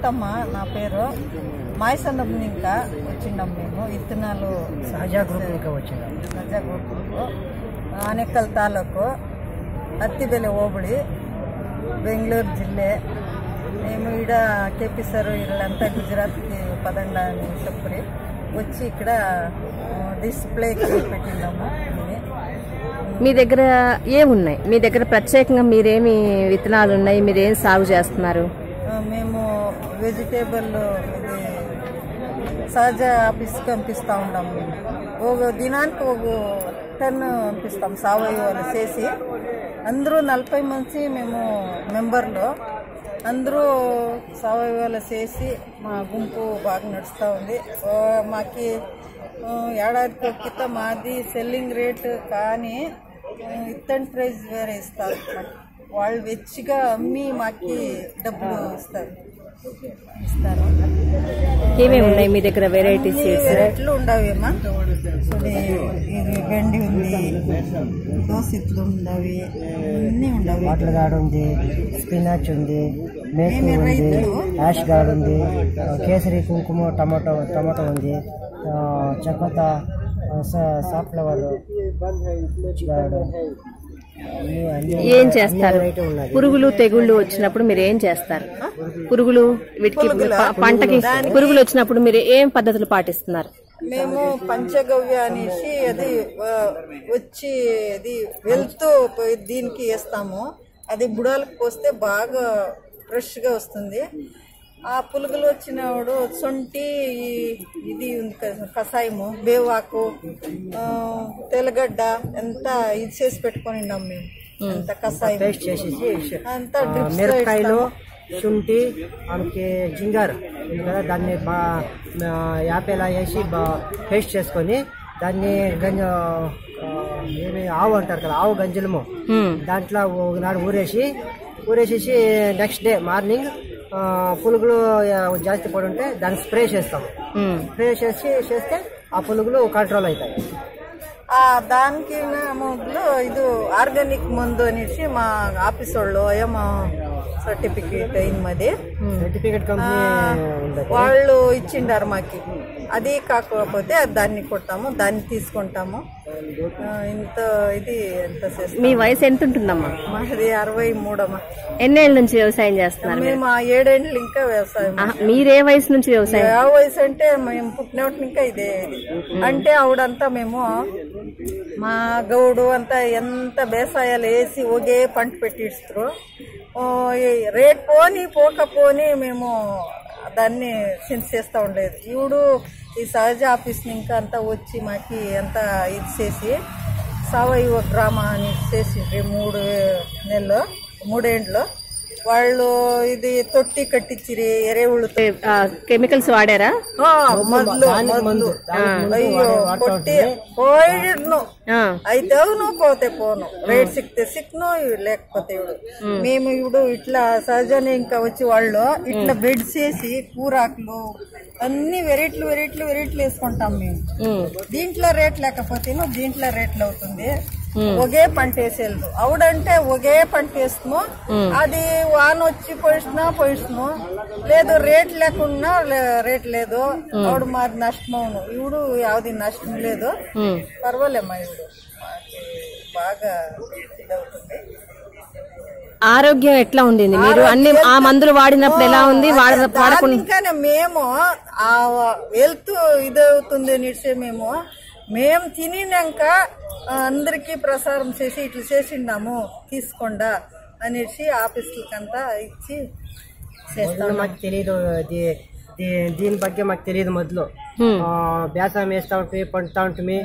సునీతమ్మ నా పేరు మాయసందం ఇంకా వచ్చిండం మేము ఇత్తనాలు సహజా గ్రూప్ ఇంకా వచ్చింది సహజా గ్రూపు ఆనేకల్ తాలూకు అత్తిబెಲೆ ಹೋಬಳಿ బెంగళూరు జిల్ಲೆ మేము ఈడ కేపీ సార్ వీళ్ళంతా గుజరాత్కి పదండి అని చెప్పి వచ్చి ఇక్కడ డిస్ప్లేకి పెట్టినాము ఇది మీ దగ్గర ఏమున్నాయి మీ దగ్గర ప్రత్యేకంగా మీరేమి విత్తనాలు ఉన్నాయి మీరేం సాగు చేస్తున్నారు ఆ, మేము వెజిటేబుల్ ఇది సహజ ఆఫీస్కి పంపిస్తూ ఉంటాం మేము ఒక దినానికి ఒక టన్ పంపిస్తాం సావయవాలు చేసి అందరూ నలభై మంది మేము మెంబర్లు అందరూ సావయవాలు చేసి మా గుంపు బాగా నడుస్తూ ఉంది ఆ, మాకి ఆ, ఏడాదికి ఒక కిత మాది సెల్లింగ్ రేట్ కానీ ఆ, ఇత్తడి ప్రైస్ వేరే ఇస్తారు మాకు. వాళ్ళు వెచ్చిగా అమ్మి మాకి డబ్బులు ఇస్తారు ఇస్తారు ఏమేమి ఉన్నాయి మీ దగ్గర వెరైటీ సీడ్స్ ఎట్లు ఉండవేమా ఇది ఇది వెండి ఉంది దోసెట్లు ఉండవి అన్నీ ఉండవి వాటర్ గార్డ్ ఉంది స్పినాచ్ ఉంది మేతి మేమే ఉంది రైతులు. యాష్ గార్డ్ ఉంది కేసరి కుంకుమ టమాటో టమాటో ఉంది ఆ, చకోత ఆ, స- సాఫ్లవర్ గార్డ్ అన్ని అన్ని ఏం చేస్తారు వెరైటీ ఉన్నది పురుగులు తెగుళ్ళు వచ్చినప్పుడు మీరు ఏం చేస్తారు పురుగులు వీటికి ప- పంటకి పురుగులు వచ్చినప్పుడు మీరు ఏం పద్ధతులు పాటిస్తున్నారు మేము పంచగవ్య అనేసి అది ఆ, వచ్చి అది వెళ్తూ పోయి దీనికి వేస్తాము అది బుడాలకు పోస్తే బాగా ఫ్రెష్గా వస్తుంది ఆ పులుగులు వచ్చినప్పుడు సొంటి ఈ- ఇది ఉంది కదా, కషాయము బేవాకు ఆ, తెల్లగడ్డ ఎంత ఇది చేసి పెట్టుకొని ఉన్నాం మేము అంత కషాయం పేస్ట్ చేసేసి అంతా ఆ, డ్రిప్స్ మిరపకాయలు శుంఠి మనకి జింగార్ ఉంది కదా దాన్ని బా ఆ, యాపేలా వేసి బా పేస్ట్ చేసుకొని దాన్ని గంజ ఆ, ఏమి ఆవు అంటారు కదా ఆవు గంజలము హ్మ్. దాంట్లో ఒకనాడు ఊరేసి ఊరేసేసి నెక్స్ట్ డే మార్నింగ్ ఆ, పులుగులు ఆ, జాస్తి పడి ఉంటే దాన్ని స్ప్రే చేస్తాము హ్మ్. స్ప్రే చేసి చేస్తే ఆ పులుగులు కంట్రోల్ అవుతాయి ఆ దానికి మొదలు ఇది ఆర్గానిక్ మందు అనేసి మా ఆఫీస్ వాళ్ళు ఏమో సర్టిఫికేట్ అయింది మాది సర్టిఫికేట్ కంపెనీ ఉంది వాళ్ళు ఇచ్చిండారు మాకి అది కాకపోతే దాన్ని కొట్టాము దాన్ని తీసుకుంటాము ఆ, ఇంత ఇది ఎంత చేస్తాం మీ వయసు ఎంత ఉంటుందమ్మా మాది అరవై మూడమ్మా ఎన్నేళ్ళ నుంచి వ్యవసాయం చేస్తున్నారు మీరు? మేము ఆ ఏడేండ్లు ఇంకా వ్యవసాయం ఆహా, మీరే వయసు నుంచి వ్యవసాయం ಯಾವ వయసు అంటే మేము పుట్టినప్పటి ఇంకా ఇదే ఇది అంటే ఆవిడంతా మేము మా గౌడు అంతా ఎంత బేసాయాలు వేసి ఒకే పంట పెట్టిస్తారు రేట్ పోని పోకపోని మేము దాన్ని సెన్స్ చేస్తూ ఉండేది ఈవిడు ఈ సహజ ఆఫీస్ ఇంకా అంతా వచ్చి మాకి అంతా ఇది చేసి సావయవ డ్రామా అని చేసిండ్రి మూడు నెలలు మూడేండ్లు వాళ్ళు ఇది తొట్టి కట్టించిరి ఎరేవుళ్ళతో ఆ, కెమికల్స్ వాడారా ఆ, మొదలు మొదలు అయ్యో కొట్టి పోయిడ్ను ఆ, అయితే నువ్వు పోతే పోను రేట్ సిక్తే సిక్ను లేకపోతే ఇవిడు మేము ఇప్పుడు ఇట్లా సహజనే ఇంకా వచ్చి వాళ్ళు ఇట్లా బెడ్ చేసి కూరాకులు అన్ని వెరైటీలు వెరైటీలు వెరైటీలు వేసుకుంటాం మేము ఉమ్, దీంట్లో రేట్ లేకపోతేనో దీంట్లో రేట్లు అవుతుంది ఒకే పంట వేసేది అవుడంటే ఒకే పంట వేస్తాము అది వాన వచ్చి పోయిస్తున్నా పోయిస్తున్నాం లేదు రేట్ లేకున్నా లే- రేట్ లేదు ఆవిడ మాది నష్టం అవును ఇవిడు యావది నష్టం లేదు ఉమ్. పర్వాలేమ్మా ఇవిడు మాకి బాగా ఇదవుతుంది ఆరోగ్యం ఎట్లా ఉండింది మీరు అన్ని ఆ మందులు వాడినప్పుడు ఎలా ఉంది వాడ వాడకుండా దానికనే మేము ఆ వెళ్తూ ఇదవుతుంది అనేసి మేము మేము తినినాక అందరికీ ప్రసారం చేసి ఇట్లా చేసిండాము తీసుకోండా అనేసి ఆఫీసులకంతా ఇచ్చి చేస్తాం మొదలు మాకు తెలియదు దీ- దీ- దీని ಬಗ್ಗೆ మాకు తెలియదు మొదలు హ్మ్. ఆ, వ్యాసం వేస్తా ఉంటుంది పండుతా ఉంటుంది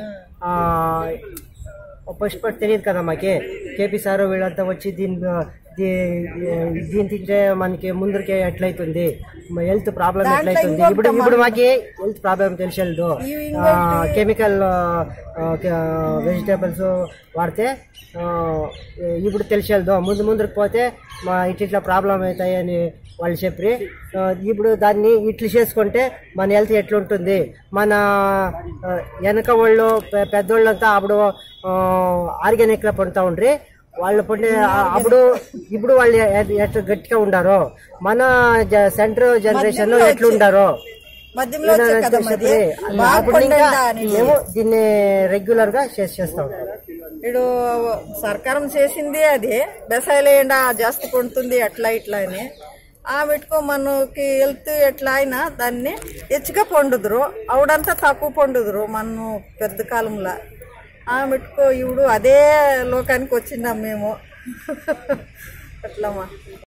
ఫస్ట్ ఫస్ట్ తెలియదు కదా మాకి కేపీ సార్ వీళ్ళంతా వచ్చి దీని దీ- దీని తింటే మనకి ముందరికి ఎట్లయితుంది హెల్త్ ప్రాబ్లం ఎట్లయితుంది ఇప్పుడు ఇప్పుడు మాకి హెల్త్ ప్రాబ్లం తెలిసేది కెమికల్ వెజిటేబుల్స్ వాడితే ఆ, ఇప్పుడు తెలిసేది ముందు ముందుకు పోతే మా ఇట్లా ఇట్లా ప్రాబ్లం అవుతాయి అని వాళ్ళు చెప్పి ఆ, ఇప్పుడు దాన్ని ఇట్లు చేసుకుంటే మన హెల్త్ ఎట్లుంటుంది మన ఆ, వెనక వాళ్ళు పె- పెద్దోళ్ళంతా అప్పుడు ఆర్గానిక్లో పండుతూ ఉండ్రి వాళ్ళు పుట్టిన అప్పుడు ఇప్పుడు వాళ్ళు ఎ- ఎట్లా గట్టిగా ఉండారో మన సెంటర్ జనరేషన్ లో ఎట్లా ఉండారో మధ్యలో వచ్చే కదా మాది బాగా అప్పుడు ఇంకా పండిందా అని మేము దీన్ని రెగ్యులర్ గా చేసి చేస్తా ఉంటాం ఇడు సర్కారం చేసింది అది బెసాయిలేండా జాస్తి కొంటుంది అట్లా ఇట్లా అని ఆ మెట్టుకో మనకి హెల్త్ ఎట్లా అయినా దాన్ని హెచ్చుగా పండుదురు అవుడంతా తక్కువ పండుదురు మన పెద్ద కాలంలో ఆ మెట్టుకో ఇప్పుడు అదే లోకానికి వచ్చిందాం మేము అట్లమ్మా